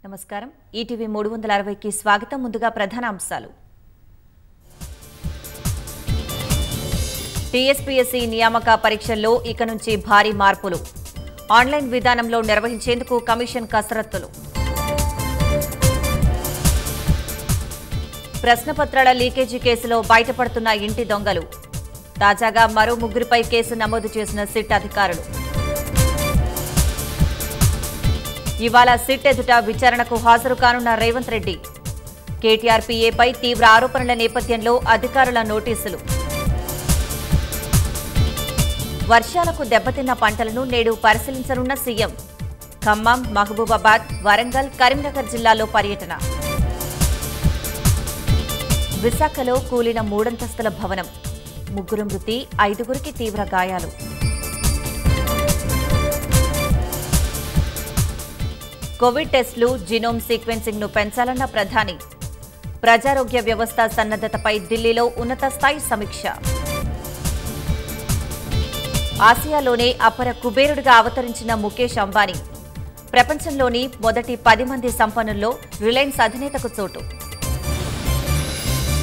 నమస్కారం ఈటీవీ మూడు వందల అరవైకి స్వాగతం ముందుగా ప్రధాన అంశాలు టీఎస్పీఎస్సీ నియామక పరీక్షల్లో ఇక నుంచి భారీ మార్పులు ఆన్లైన్ విధానంలో నిర్వహించేందుకు కమిషన్ కసరత్తులు ప్రశ్నపత్రాల లీకేజీ కేసులో బయటపడుతున్న ఇంటి దొంగలు తాజాగా మరో ముగ్గురిపై కేసు నమోదు చేసిన సిట్ అధికారులు ఇవాళ సిట్ ఎదుట విచారణకు హాజరు కానున్న రేవంత్ రెడ్డి కేటీఆర్ పీఏపై తీవ్ర ఆరోపణల నేపథ్యంలో అధికారుల నోటీసులు వర్షాలకు దెబ్బతిన్న పంటలను నేడు పరిశీలించనున్న సీఎం ఖమ్మం మహబూబాబాద్ వరంగల్ కరీంనగర్ జిల్లాలో పర్యటన విశాఖలో కూలిన మూడంతస్తుల భవనం ముగ్గురు మృతి ఐదుగురికి తీవ్ర గాయాలు కోవిడ్ టెస్టులు జీనోమ్ సీక్వెన్సింగ్ ను పెంచాలన్న ప్రధాని ప్రజారోగ్య వ్యవస్థ సన్నద్ధతపై ఢిల్లీలో ఉన్నత స్థాయి సమీక్ష ఆసియాలోనే అపర కుబేరుడిగా అవతరించిన ముఖేష్ అంబానీ ప్రపంచంలోని మొదటి పది మంది సంపన్నుల్లో రిలయన్స్ అధినేతకు చోటు